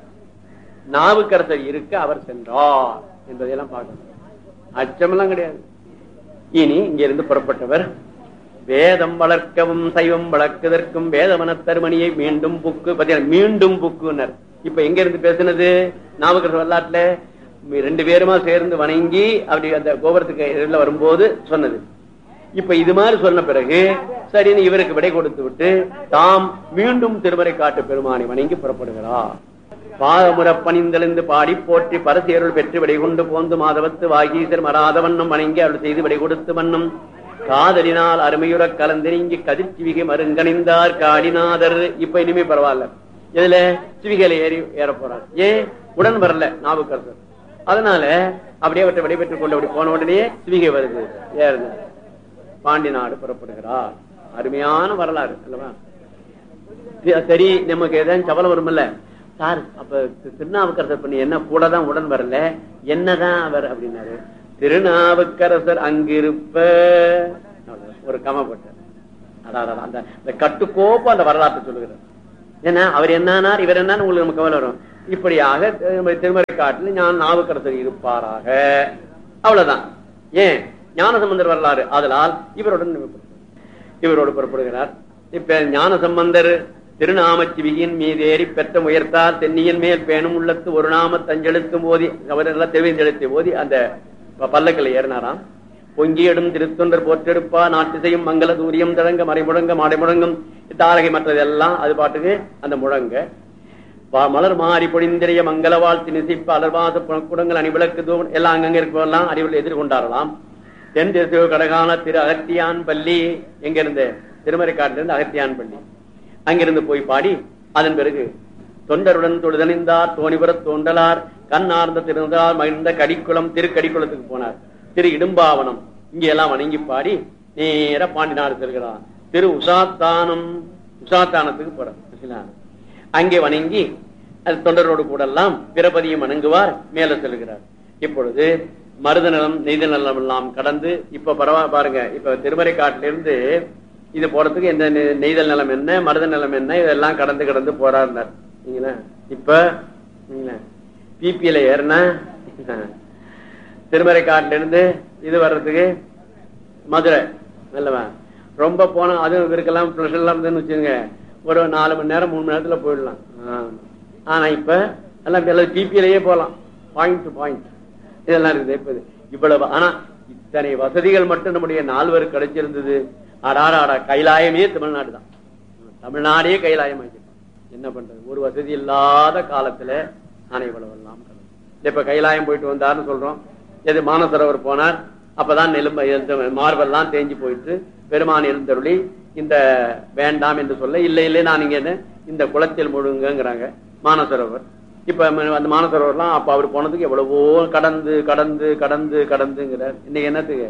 நாவுக்கரசர் இருக்க அவர் சென்றார் என்பதையெல்லாம் பார்க்கணும் அச்சமெல்லாம் கிடையாது இனி இங்கிருந்து புறப்பட்டவர் வேதம் வளர்க்கவும் சைவம் வளர்க்குதற்கும் வேதமன தருமணியை மீண்டும் புக்கு பாத்தீங்களா மீண்டும் புக்குனர் இப்ப எங்க இருந்து பேசுனது நாமக்கல் வரலாற்றுல ரெண்டு பேருமா சேர்ந்து வணங்கி அப்படி அந்த கோபுரத்துக்கு எதிரில் வரும்போது சொன்னது இப்ப இது மாதிரி சொன்ன பிறகு சரின்னு இவருக்கு விடை கொடுத்து விட்டு தாம் மீண்டும் திருமறை காட்டு பெருமானை வணங்கி புறப்படுகிறார் பாதமுற பணிந்தெழுந்து பாடி போற்றி பரசியருள் பெற்று விடை கொண்டு போந்து மாதவத்து வாகீசர் மராத வண்ணம் வணங்கி அவள் செய்து விடை கொடுத்து வண்ணம் காதலினால் அருமையுறக் கலந்தெறிங்கி கதிர்ச்சிவிகை மருங்கணிந்தார் காடிநாதர் இப்ப இனிமே பரவாயில்ல இதுல சிவிகையில ஏறி ஏற போறார் ஏன் உடன் வரல நாவுக்கரசர் அதனால அப்படியே அவற்றை விடைபெற்றுக் கொண்டு அப்படி போன உடனே சிவிகை வருது ஏறுது பாண்டி நாடு புறப்படுகிறார் அருமையான வரலாறு அல்லவா சரி, சரி நமக்கு ஏதாவது சபலம் வரும்ல சார் அப்ப தி- திருநாவுக்கரசர் பண்ணி என்ன கூட தான் உடன் வரல என்னதான் அவர் அப்படின்னாரு திருநாவுக்கரசர் அங்கிருப்ப அவ்வளவுதான். ஒரு கமப்பட்ட அதான் அந்த இந்த கட்டுக்கோப்பு அந்த வரலாற்றை சொல்லுகிறார் ஏன்னா அவர் என்னானார் இவர் என்னன்னு உங்களுக்கு நமக்கு கவலை வரும் இப்படியாக திருமறை திருமறை காட்டில் ஞான நாவுக்கரசர் இருப்பாராக அவ்வளவுதான் ஏன் ஞானசம்பந்தர் வரலாறு ஆதலால் இவருடன் இவரோடு புறப்படுகிறார் இப்ப ஞான சம்பந்தர் திருநாமச்சிவியின் மீதேறி பெற்ற உயர்த்தார் தென்னியின் மேல் பேணும் உள்ளத்து ஒரு நாம தஞ்செழுத்தும் ஓதி அவரெல்லாம் தெளிவெஞ்செழுத்தை ஓதி அந்த ப- பல்லக்கில் ஏறினாராம் பொங்கியடும் திருத்தொண்டர் போற்றெடுப்பா நாட்டு செய்யும் மங்கள தூரியம் தழங்க மறைமுழங்க மாடை முழங்கும் தாரகை மற்றதெல்லாம் அது பாட்டுக்கு அந்த முழங்க பா- மலர் மாறி பொழிந்திரைய மங்கள வாழ்த்து நிசிப்ப அலர்வாச குடங்கள் அணிவிளக்கு தூவன் எல்லாம் அங்கங்க இருக்கலாம் அறிவுள்ள எதிர்கொண்டாரலாம் தென் திசை கடகான திரு அகத்தியான் பள்ளி எங்க இருந்து திருமறைக்காட்டில இருந்து அகத்தியான் பள்ளி அங்கிருந்து போய் பாடி அதன் பிறகு தொண்டருடன் தொழுதணிந்தார் தோணிபுரத் தோண்டலார் கண்ணார்ந்த திருந்தார் மகிழ்ந்த கடிக்குளம் திருக்கடிக்குளத்துக்கு போனார் திரு இடும்பாவனம் இங்க எல்லாம் வணங்கி பாடி நேர பாண்டி நாடு செல்கிறார் திரு உசாத்தானம் உசாத்தானத்துக்கு போறார் சரிங்களா? அங்கே வணங்கி அது தொண்டரோடு கூட எல்லாம் பிறபதியும் வணங்குவார் மேல செல்கிறார் இப்பொழுது மருத நிலம் நெய்த நிலம் எல்லாம் கடந்து இப்ப பரவா பாருங்க இப்ப திருமறை காட்டிலிருந்து இது போறதுக்கு எந்த நெ- நெய்தல் நிலம் என்ன மருத நிலம் என்ன இதெல்லாம் கடந்து கடந்து போறாருனார் சரிங்களா? இப்ப பிபியில ஏறினா திருமறை காட்டில இருந்து இது வர்றதுக்கு மதுரை நல்லவா ரொம்ப போனா அதுவும் இவருக்கெல்லாம் ப்ரெஷர் எல்லாம் இருந்துன்னு வச்சுங்க ஒரு நாலு மணி நேரம் மூணு மணி நேரத்துல போயிடலாம் ஆ. ஆனா இப்ப எல்லாம் பிபியிலேயே போகலாம் பாயிண்ட் டு பாயிண்ட் இதெல்லாம் இருக்குது இப்ப இது. இவ்வளவு ஆனா இத்தனை வசதிகள் மட்டும் நம்முடைய நால்வருக்கு கிடைச்சிருந்தது ஆடாடா ஆடா கைலாயமே தமிழ்நாடு தான் தமிழ்நாடே கைலாயம் ஆக்கிட்டான் என்ன பண்றது ஒரு வசதி இல்லாத காலத்துல ஆனா இவ்வளவு எல்லாம் கடந்து. இப்ப கைலாயம் போயிட்டு வந்தாருன்னு சொல்றோம் எது மானசரோவர் போனார் அப்பதான் நெலும்ப மார்பெல்லாம் தேஞ்சு போயிட்டு பெருமான் எழுந்தருளி இந்த வேண்டாம் என்று சொல்ல இல்லை இல்லை நான் இங்க என்ன இந்த குளத்தில் முழுங்கங்கிறாங்க மானசரோவர் இப்ப ம- அந்த மானசரோவர்லாம் அப்ப அவர் போனதுக்கு எவ்வளவோ கடந்து கடந்து கடந்து கடந்துங்கிறார் இன்னைக்கு என்னத்துக்கு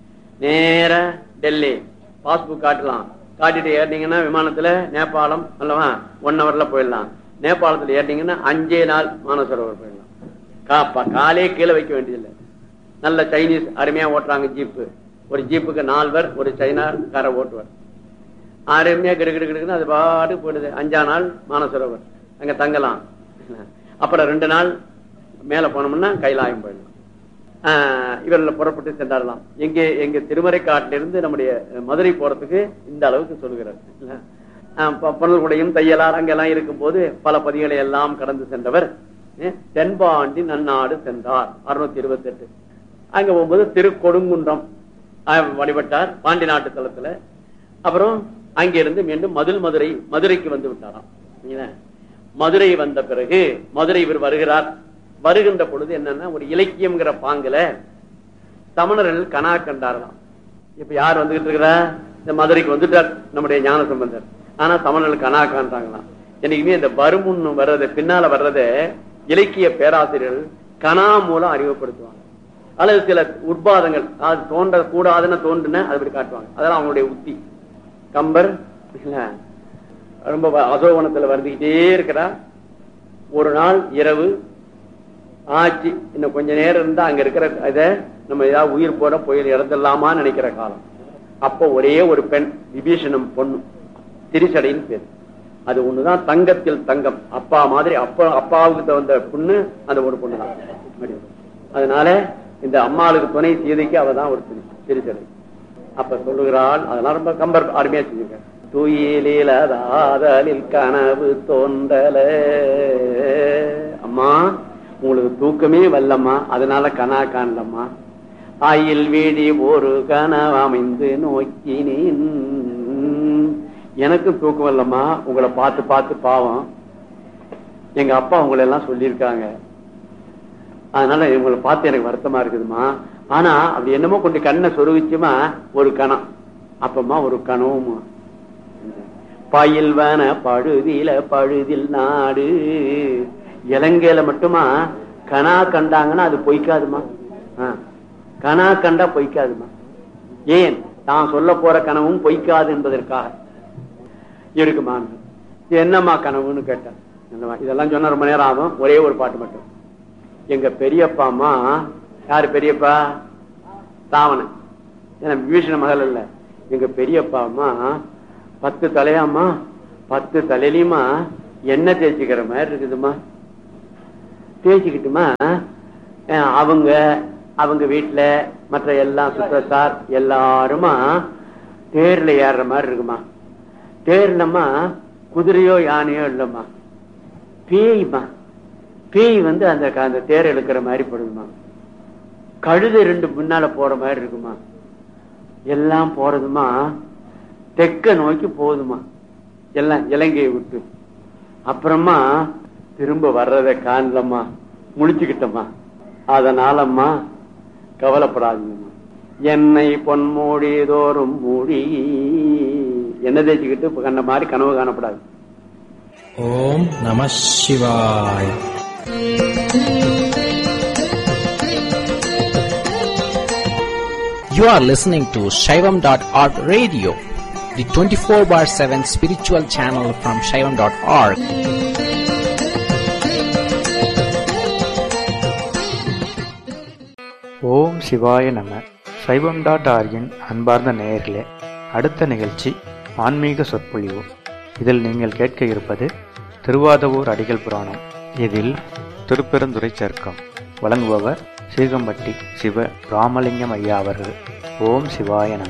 நேர டெல்லி பாஸ்புக் காட்டலாம் காட்டிட்டு ஏறினீங்கன்னா விமானத்துல நேபாளம் அல்லவா ஒன் ஹவர்ல போயிடலாம் நேபாளத்துல ஏறினீங்கன்னா அஞ்சே நாள் மானசரோவர் போயிடலாம் கா- ப- காலே கீழே வைக்க வேண்டியதில்லை நல்ல சைனீஸ் அருமையா ஓட்டுறாங்க ஜீப்பு ஒரு ஜீப்புக்கு நால்வர் ஒரு சைனாக்கார ஓட்டுவார் அருமையா கிடு கிடு கிடுக்குன்னு அது பாட்டுக்கு போயிடுது அஞ்சா நாள் மானசரோவர் அங்க தங்கலாம் அப்புறம் ரெண்டு நாள் மேல போனோம்னா கைலாயம் போயிடலாம் ஆஹ் இவர்ல புறப்பட்டு சென்றாரலாம் எங்கே எங்க திருமறை காட்டிலிருந்து நம்முடைய மதுரை போறதுக்கு இந்த அளவுக்கு சொல்லுகிறார் இல்ல? ஆஹ் ப- பனல்குடையும் தையலார் அங்கெல்லாம் இருக்கும்போது பல பதிகளை எல்லாம் கடந்து சென்றவர் அஹ் தென்பாண்டி நன்னாடு சென்றார் அறுநூத்தி இருபத்தி எட்டு அங்க போகும்போது திருக்கொடுங்குன்றம் ஆஹ் வழிபட்டார் பாண்டி நாட்டு தலத்துல அப்புறம் அங்கிருந்து மீண்டும் மதுள் மதுரை மதுரைக்கு வந்து விட்டாராம் சரிங்களா? மதுரை வந்த பிறகு மதுரை இவர் வருகிறார் வருகின்ற பொழுது என்னன்னா ஒரு இலக்கியம்ங்கிற பாங்குல தமிழர்கள் கனா கண்டாரலாம் இப்ப யார் வந்துகிட்டு இருக்கிறா இந்த மதுரைக்கு வந்துட்டார் நம்முடைய ஞான சம்பந்தர் ஆனா தமிழர்கள் கனா காண்றாங்களாம் என்னைக்குமே இந்த வருமுன்னு வர்றத பின்னால வர்றத இலக்கிய பேராசிரியர்கள் கனா மூலம் அறிமுகப்படுத்துவாங்க அல்லது சில உட்பாதங்கள் அது தோன்ற கூடாதுன்னு தோன்றுன அது அப்படி காட்டுவாங்க அதெல்லாம் அவங்களுடைய உத்தி கம்பர் இல்ல, ரொம்ப வ- அசோகணத்துல வருந்துகிட்டே இருக்கிறா ஒரு நாள் இரவு ஆச்சு இன்னும் கொஞ்ச நேரம் இருந்தா அங்க இருக்கிற இத நம்ம ஏதாவது உயிர் போட புயல் இறந்துடலாமான்னு நினைக்கிற காலம் அப்போ ஒரே ஒரு பெண் விபீஷணம் பொண்ணு திரிசடைன்னு பேர் அது ஒண்ணுதான் தங்கத்தில் தங்கம் அப்பா மாதிரி அப்பா அப்பாவுக்கு தகுந்த பொண்ணு அந்த ஒரு பொண்ணு தான் அதனால இந்த அம்மாளுக்கு துணை சீதைக்கு அவ தான் ஒரு திரி- திரிசடை அப்ப சொல்லுகிறாள் அதெல்லாம் ரொம்ப கம்பர் அருமையா செஞ்சிருக்க துயிலில் கனவு தோன்றல அம்மா உங்களுக்கு தூக்கமே வரலம்மா அதனால கனா காணலம்மா ஆயில் வீடி ஒரு கனவு அமைந்து நோக்கினேன் எனக்கும் தூக்கம் வரலம்மா உங்களை பார்த்து பார்த்து பாவம் எங்க அப்பா உங்களை எல்லாம் சொல்லியிருக்காங்க அதனால இவங்களை பார்த்து எனக்கு வருத்தமா இருக்குதுமா ஆனா அப்படி என்னமோ கொண்டு கண்ணை சொருகிச்சுமா ஒரு கணம் அப்பமா ஒரு கனவுமா பயில்வன பழுதில பழுதில் நாடு இலங்கையில மட்டுமா கனா கண்டாங்கன்னா அது பொய்க்காதுமா ஆ. கனா கண்டா பொய்க்காதுமா ஏன் தான் சொல்ல போற கனவும் பொய்க்காது என்பதற்காக இருக்குமா என்னம்மா கனவுன்னு கேட்டேன் என்னம்மா, இதெல்லாம் சொன்ன ரொம்ப நேரம் ஆகும் ஒரே ஒரு பாட்டு மட்டும் எங்க பெரியப்பா அம்மா யாரு பெரியப்பா ராவணன் ஏன்னா விபீஷண மகள் இல்ல எங்க பெரியப்பா அம்மா பத்து தலையாம்மா பத்து தலையிலுமா எண்ணெய் தேய்ச்சிக்கிற மாதிரி இருக்குதுமா தேய்ச்சிக்கிட்டுமா அஹ் அவங்க அவங்க வீட்டுல மற்ற எல்லாம் சுற்றத்தார் எல்லாருமா தேர்ல ஏறுற மாதிரி இருக்குமா தேர்லம்மா குதிரையோ யானையோ இல்லம்மா பேய்மா பேய் வந்து அந்த க- அந்த தேர் இழுக்கிற மாதிரி படுதுமா கழுதை ரெண்டு முன்னால போற மாதிரி இருக்குமா எல்லாம் போறதுமா தெக்க நோக்கி போகுதுமா எல்லாம் இலங்கையை விட்டு அப்புறமா திரும்ப வர்றதை காணலம்மா முழிச்சுக்கிட்டம்மா அதனாலம்மா கவலைப்படாதீங்கம்மா என்னை பொன்மூடி தோறும் மூடி என்ன தேய்ச்சிக்கிட்டு இப்ப கண்ட மாதிரி கனவு காணப்படாது ஓம் நம சிவாய் You are listening to Shaivam.org radio, the 24 bar 7 spiritual channel from Shaivam.org. ஓம் சிவாய நம சைவம் டாட் ஆர்கின் அன்பார்ந்த நேயர்களே அடுத்த நிகழ்ச்சி ஆன்மீக சொற்பொழிவு இதில் நீங்கள் கேட்க இருப்பது திருவாதவூர் அடிகள் புராணம் இதில் திருப்பெருந்துறை சர்க்கம் வழங்குபவர் சீகம்பட்டி சிவ ராமலிங்கம் ஐயா அவர்கள் ஓம் சிவாய நம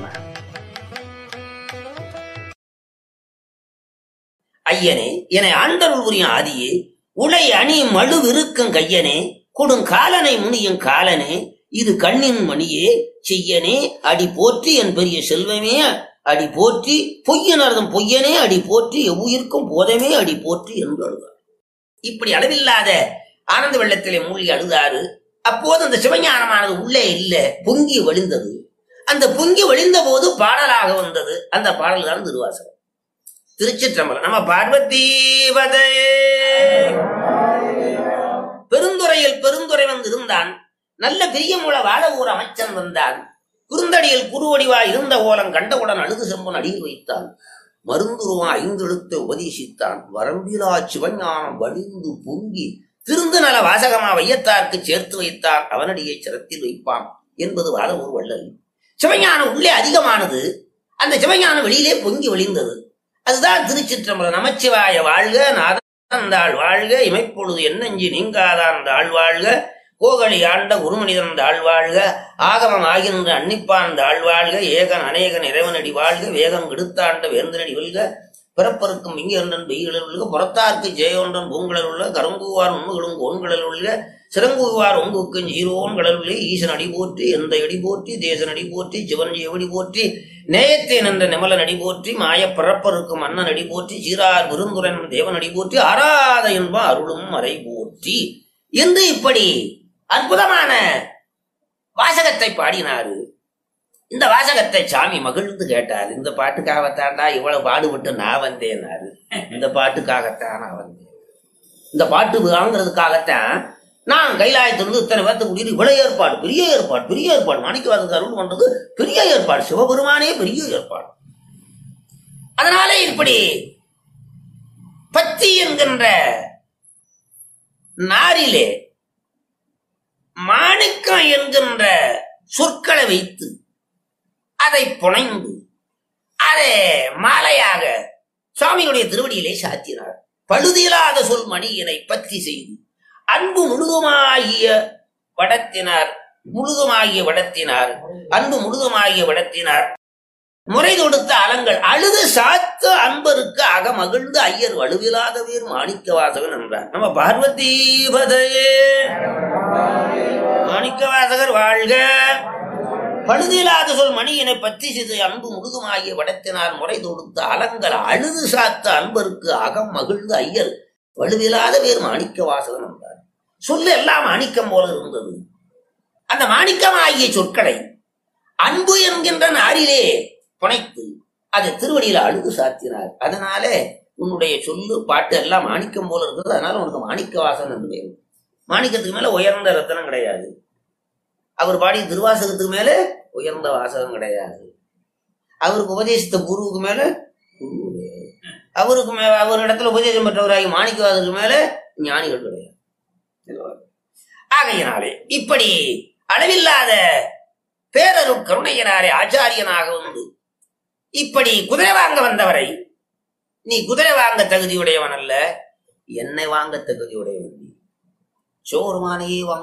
ஐயனே என ஆண்டருள் புரியும் ஆதியே உலை அணி மழு விருக்கும் கையனே கொடுங்காலனை முனியும் காலனே இது கண்ணின் மணியே செய்யனே அடி போற்றி என் பெரிய செல்வமே அடி போற்றி பொய்யனர்தம் பொய்யனே அடி போற்றி எவ்வுயிர்க்கும் போதமே அடி போற்றி என்று அழுதார் இப்படி அளவில்லாத ஆனந்த வெள்ளத்திலே மூழ்கி அழுதாரு அப்போது அந்த சிவஞானமானது உள்ளே இல்ல பொங்கி வழிந்தது அந்த பொங்கி வழிந்த போது பாடலாக வந்தது அந்த பாடல் தான் திருவாசகம் திருச்சிற்றம்பலம் நம்ம பார்வதி பதையே பெருந்துறையில் பெருந்துறைவன் இருந்தான் நல்ல பிரியமுள்ள வாழ ஊர் அமைச்சன் வந்தான் குறுந்தடியில் குறுவடிவா இருந்த ஓலம் கண்டவுடன் அழுது செம்பன் அடியில் வைத்தான் மருந்துருவா ஐந்தெழுத்தை உபதேசித்தான் வரம்பிலா சிவஞானம் வழிந்து பொங்கி திருந்து நல வாசகமா வையத்தார்க்கு சேர்த்து வைத்தான் அவனடியை சிரத்தில் வைப்பான் என்பது வாழவூர் வள்ளல் சிவஞானம் உள்ளே அதிகமானது அந்த சிவஞானம் வெளியிலே பொங்கி வழிந்தது அதுதான் திருச்சிற்றம்பலம் நமச்சிவாய வாழ்க நாதாந்தாள் வாழ்க இமைப்பொழுது என்னஞ்சி நீங்காதான் தாழ் வாழ்க கோகலி ஆண்ட குருமனிதன் தாழ் வாழ்க ஆகமம் ஆகின்ற அன்னிப்பான் தாழ் வாழ்க ஏகன் அநேகன் இறைவனடி வாழ்க வேகம் கெடுத்தாண்ட வேந்தனடி வெல்க பிறப்பருக்கும் இங்கொன்றன் வெய்களல் உள்ள புறத்தார்க்கு ஜெயொன்றன் பூங்குழல் உள்ள கருங்குவார் உண்மைகளும் கோன்களல் உள்ள சிறங்குவார் உங்குக்கும் ஜீரோன் கடல் உள்ள ஈசன் அடி போற்றி எந்த அடி போற்றி தேசன் அடி போற்றி சிவன் எவடி போற்றி நேயத்தை நின்ற நிமலன் அடி போற்றி மாய பிறப்பருக்கும் மன்னன் அடி போற்றி சீரார் விருந்துரன் தேவன் அடி போற்றி ஆராத என்பம் அருளும் மறை போற்றி என்று இப்படி அற்புதமான வாசகத்தை பாடினாரு இந்த வாசகத்தை சாமி மகிழ்ந்து கேட்டார் இந்த பாட்டுக்காகத்தான்டா இவ்வளவு பாடுபட்டு நான் வந்தேனாரு இந்த பாட்டுக்காகத்தான் நான் வந்தேன் இந்த பாட்டு வாங்குறதுக்காகத்தான் நான் கைலாயத்திலிருந்து இத்தனை பேர்த்து கூட்டிட்டு இவ்வளவு ஏற்பாடு பெரிய ஏற்பாடு பெரிய ஏற்பாடு மாணிக்கவாதத்துக்கு அருள் பண்றது பெரிய ஏற்பாடு சிவபெருமானே பெரிய ஏற்பாடு அதனால இப்படி பத்தி என்கின்ற நாரிலே மாணிக்கம் என்கின்ற சொற்களை வைத்து அதை புனைந்து அதை மாலையாக சுவாமியுடைய திருவடியிலே சாத்தினார் பழுதிலாத சொல் மணியினை பற்றி செய்து அன்பு முழுதுமாகிய வடத்தினார் முழுதுமாகிய வடத்தினார் அன்பு முழுதுமாகிய வடத்தினார் முறை தொடுத்த அலங்கள் அழுது சாத்த அன்பருக்கு அக மகிழ்ந்து ஐயர் வலுவிலாதவீர் மாணிக்க வாசகன் என்றார் நம்ம பார்வதி பதையே மாணிக்க வாசகர் வாழ்க பழுதிலாத சொல் மணியினை பற்றி சிது அன்பு முழுதுமாகிய வடத்தினார் முறை தொடுத்த அலங்கள் அழுது சாத்த அன்பருக்கு அகம் மகிழ்ந்து ஐயர் வலுவிலாத வேறு மாணிக்க வாசகன் என்றார் சொல்லு எல்லாம் மாணிக்கம் போல இருந்தது அந்த மாணிக்கமாகிய சொற்களை அன்பு என்கின்ற நாரிலே புனைத்து அது திருவடியில அழுது சாத்தினார் அதனால உன்னுடைய சொல்லு பாட்டு எல்லாம் மாணிக்கம் போல இருக்குது அதனால உனக்கு மாணிக்க வாசன் என்று பேரு மாணிக்கத்துக்கு மேல உயர்ந்த ரத்தனம் கிடையாது அவர் பாடிய திருவாசகத்துக்கு மேல உயர்ந்த வாசகம் கிடையாது அவருக்கு உபதேசித்த குருவுக்கு மேல குரு கிடையாது. அவருக்கு மேல அவர் இடத்துல உபதேசம் பெற்றவராகி மாணிக்கவாதத்துக்கு மேல ஞானிகள் கிடையாது ஆகையினாலே இப்படி அளவில்லாத பேரருட் கருணையனாரே ஆச்சாரியனாக வந்து இப்படி குதிரை வாங்க வந்தவரை நீ குதிரை வாங்க தகுதியுடையவன் அல்ல என்னை வாங்க தகுதியுடையவன் நீ சோறுமானையே வாங்க